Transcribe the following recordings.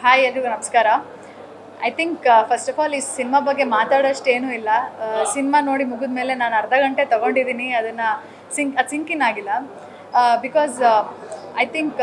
hi ಎಲ್ರಿಗೂ ನಮಸ್ಕಾರ I think first of all ಈ ಸಿನಿಮಾ ಬಗ್ಗೆ ಮಾತಾಡೋಷ್ಟೇನೂ ಇಲ್ಲ ಸಿನಿಮಾ ನೋಡಿ ಮುಗಿದ ಮೇಲೆ ನಾನು ಅರ್ಧ ಗಂಟೆ ತೊಗೊಂಡಿದ್ದೀನಿ ಅದನ್ನು ಸಿಂಕ್ ಅದು ಸಿಂಕಿನ್ ಆಗಿಲ್ಲ because I think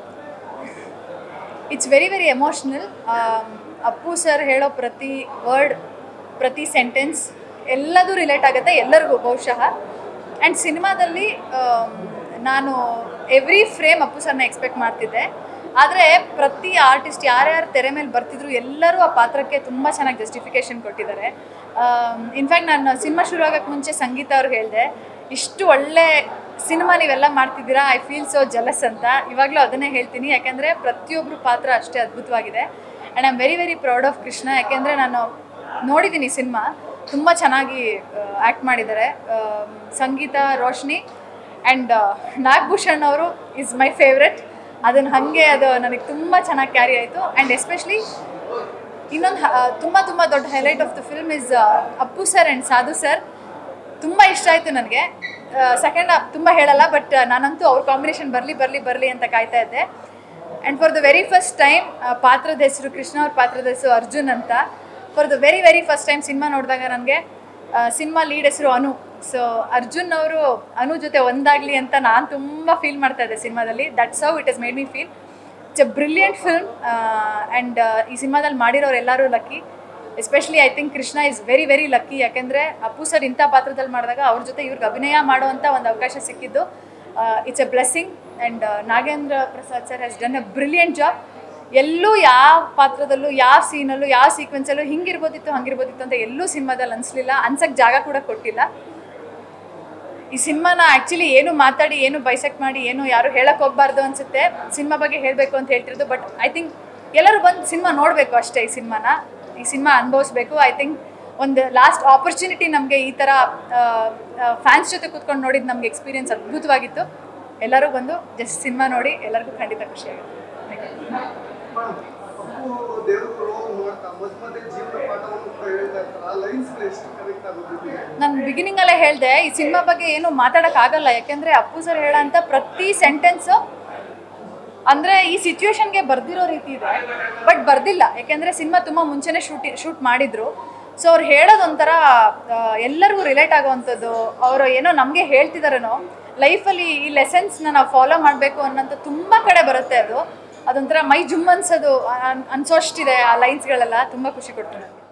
it's very very emotional Appu sir ಹೇಳೋ ಪ್ರತಿ ವರ್ಡ್ ಪ್ರತಿ ಸೆಂಟೆನ್ಸ್ ಎಲ್ಲದೂ ರಿಲೇಟ್ ಆಗುತ್ತೆ ಎಲ್ಲರಿಗೂ ಬಹುಶಃ ಆ್ಯಂಡ್ ಸಿನಿಮಾದಲ್ಲಿ ನಾನು ಎವ್ರಿ ಫ್ರೇಮ್ ಅಪ್ಪು ಸರ್ನ ಎಕ್ಸ್ಪೆಕ್ಟ್ ಮಾಡ್ತಿದ್ದೆ ಆದರೆ ಪ್ರತಿ ಆರ್ಟಿಸ್ಟ್ ಯಾರ್ಯಾರು ತೆರೆ ಮೇಲೆ ಬರ್ತಿದ್ರು ಎಲ್ಲರೂ ಆ ಪಾತ್ರಕ್ಕೆ ತುಂಬ ಚೆನ್ನಾಗಿ ಜಸ್ಟಿಫಿಕೇಶನ್ ಕೊಟ್ಟಿದ್ದಾರೆ ಇನ್ಫ್ಯಾಕ್ಟ್ ನಾನು ಸಿನಿಮಾ ಶುರು ಆಗೋಕ್ಕೆ ಮುಂಚೆ ಸಂಗೀತ ಅವ್ರಿಗೆ ಹೇಳಿದೆ ಇಷ್ಟು ಒಳ್ಳೆ ಸಿನಿಮಾ ನೀವೆಲ್ಲ ಮಾಡ್ತಿದ್ದೀರಾ ಐ ಫೀಲ್ ಸೋ ಜಲಸ್ ಅಂತ ಇವಾಗಲೂ ಅದನ್ನೇ ಹೇಳ್ತೀನಿ ಯಾಕೆಂದರೆ ಪ್ರತಿಯೊಬ್ಬರು ಪಾತ್ರ ಅಷ್ಟೇ ಅದ್ಭುತವಾಗಿದೆ and I am very very proud of Krishna ಯಾಕೆಂದರೆ ನಾನು ನೋಡಿದ್ದೀನಿ ಸಿನಿಮಾ ತುಂಬ ಚೆನ್ನಾಗಿ ಆ್ಯಕ್ಟ್ ಮಾಡಿದ್ದಾರೆ ಸಂಗೀತ ರೋಶ್ನಿ ಆ್ಯಂಡ್ ನಾಗಭೂಷಣ್ ಅವರು ಇಸ್ ಮೈ ಫೇವ್ರೆಟ್ ಅದನ್ನು ಹಾಗೆ ಅದು ನನಗೆ ತುಂಬ ಚೆನ್ನಾಗಿ ಕ್ಯಾರಿ ಆಯಿತು ಆ್ಯಂಡ್ ಎಸ್ಪೆಷಲಿ ಇನ್ನೊಂದು ತುಂಬ ತುಂಬ ದೊಡ್ಡ highlight of the film is Appu sir and Sadhu sir ತುಂಬ ಇಷ್ಟ ಆಯಿತು ನನಗೆ ಸೆಕೆಂಡ್ ತುಂಬ ಹೇಳಲ್ಲ ಬಟ್ ನಾನಂತೂ ಅವ್ರ ಕಾಂಬಿನೇಷನ್ ಬರಲಿ ಬರಲಿ ಬರಲಿ ಅಂತ ಕಾಯ್ತಾ ಇದ್ದೆ and for the very first time ಪಾತ್ರದ ಹೆಸರು ಕೃಷ್ಣ ಅವ್ರ ಪಾತ್ರದ ಹೆಸರು ಅರ್ಜುನ್ ಅಂತ for the very very first time cinema ನೋಡಿದಾಗ ನನಗೆ ಸಿನಿಮಾ ಲೀಡ್ ಹೆಸರು ಅನು ಸೊ ಅರ್ಜುನ್ ಅವರು ಅನು ಜೊತೆ ಒಂದಾಗಲಿ ಅಂತ ನಾನು ತುಂಬ ಫೀಲ್ ಮಾಡ್ತಾ ಇದ್ದೆ ಸಿನಿಮಾದಲ್ಲಿ that's how it is made me feel it's a brilliant film and ಈ ಸಿನಿಮಾದಲ್ಲಿ ಮಾಡಿರೋರು ಎಲ್ಲರೂ lucky especially I think Krishna is very very lucky ಯಾಕೆಂದರೆ ಅಪ್ಪು ಸರ್ ಇಂಥ ಪಾತ್ರದಲ್ಲಿ ಮಾಡಿದಾಗ ಅವ್ರ ಜೊತೆ ಇವ್ರಿಗೆ ಅಭಿನಯ ಮಾಡುವಂಥ ಒಂದು ಅವಕಾಶ ಸಿಕ್ಕಿದ್ದು it's a blessing and Nagendra Prasad sir has done a brilliant job ಎಲ್ಲೂ ಯಾವ ಪಾತ್ರದಲ್ಲೂ ಯಾವ ಸೀನಲ್ಲೂ ಯಾವ ಸೀಕ್ವೆನ್ಸಲ್ಲೂ ಹಿಂಗಿರ್ಬೋದಿತ್ತು ಹಂಗಿರ್ಬೋದಿತ್ತು ಅಂತ ಎಲ್ಲೂ ಸಿನಿಮಾದಲ್ಲಿ ಅನಿಸ್ಲಿಲ್ಲ ಅನ್ಸಕ್ಕೆ ಜಾಗ ಕೂಡ ಕೊಟ್ಟಿಲ್ಲ ಈ ಸಿನಿಮಾನ ಆ್ಯಕ್ಚುಲಿ ಏನು ಮಾತಾಡಿ ಏನು ಬೈಸೆಕ್ಟ್ ಮಾಡಿ ಏನು ಯಾರು ಹೇಳಕ್ಕೆ ಹೋಗ್ಬಾರ್ದು ಅನಿಸುತ್ತೆ ಸಿನಿಮಾ ಬಗ್ಗೆ ಹೇಳಬೇಕು ಅಂತ ಹೇಳ್ತಿರೋದು ಬಟ್ ಐ ಥಿಂಕ್ ಎಲ್ಲರೂ ಬಂದು ಸಿನಿಮಾ ನೋಡಬೇಕು ಅಷ್ಟೇ ಈ ಸಿನಿಮಾನ ಈ ಸಿನಿಮಾ ಅನುಭವಿಸ್ಬೇಕು ಐ ಥಿಂಕ್ ಒಂದು ಲಾಸ್ಟ್ ಆಪರ್ಚುನಿಟಿ ನಮಗೆ ಈ ಥರ ಫ್ಯಾನ್ಸ್ ಜೊತೆ ಕೂತ್ಕೊಂಡು ನೋಡಿದ್ದು ನಮಗೆ ಎಕ್ಸ್ಪೀರಿಯನ್ಸ್ ಅದ್ಭುತವಾಗಿತ್ತು ಎಲ್ಲರೂ ಬಂದು ಜಸ್ಟ್ ಸಿನಿಮಾ ನೋಡಿ ಎಲ್ಲರಿಗೂ ಖಂಡಿತ ಖುಷಿಯಾಗುತ್ತೆ ಅಪ್ಪು ದೇವರು ಮಾಡ್ತಾ ಮಧ್ಯ ಮಧ್ಯೆ ಜೀವನ ಪಾಠವನ್ನು ಕೂಡ ಹೇಳ್ತಾ ಇರ್ತಾರೆ ಆ ಲೈನ್ಸ್ ಎಷ್ಟು ಕರೆಕ್ಟ್ ಆಗೋದಿದೆ ನಾನು ಬಿಗಿನಿಂಗಲ್ಲೇ ಹೇಳಿದೆ ಈ ಸಿನಿಮಾ ಬಗ್ಗೆ ಏನು ಮಾತಾಡೋಕ್ಕಾಗಲ್ಲ ಯಾಕೆಂದರೆ ಅಪ್ಪು ಸರ್ ಹೇಳೋಂಥ ಪ್ರತಿ ಸೆಂಟೆನ್ಸು ಅಂದರೆ ಈ ಸಿಚುವೇಶನ್ಗೆ ಬರ್ದಿರೋ ರೀತಿ ಇದೆ ಬಟ್ ಬರ್ದಿಲ್ಲ ಯಾಕೆಂದರೆ ಸಿನಿಮಾ ತುಂಬ ಮುಂಚೆನೇ ಶೂಟಿ ಶೂಟ್ ಮಾಡಿದ್ರು ಸೊ ಅವ್ರು ಹೇಳೋದು ಒಂಥರ ಆ, ಎಲ್ಲರಿಗೂ ರಿಲೇಟ್ ಆಗೋವಂಥದ್ದು ಅವರು ಏನೋ ನಮಗೆ ಹೇಳ್ತಿದಾರೇನೋ ಲೈಫಲ್ಲಿ ಈ ಲೆಸನ್ಸ್ನ ನಾವು ಫಾಲೋ ಮಾಡಬೇಕು ಅನ್ನೋಂಥ ತುಂಬ ಕಡೆ ಬರುತ್ತೆ ಅದು ಅದೊಂಥರ ಮೈ ಜುಮ್ ಅನ್ಸೋದು ಅನ್- ಅನ್ಸೋಷ್ಟಿದೆ ಆ ಲೈನ್ಸ್ಗಳೆಲ್ಲ ತುಂಬ ಖುಷಿ ಕೊಡ್ತು ನನಗೆ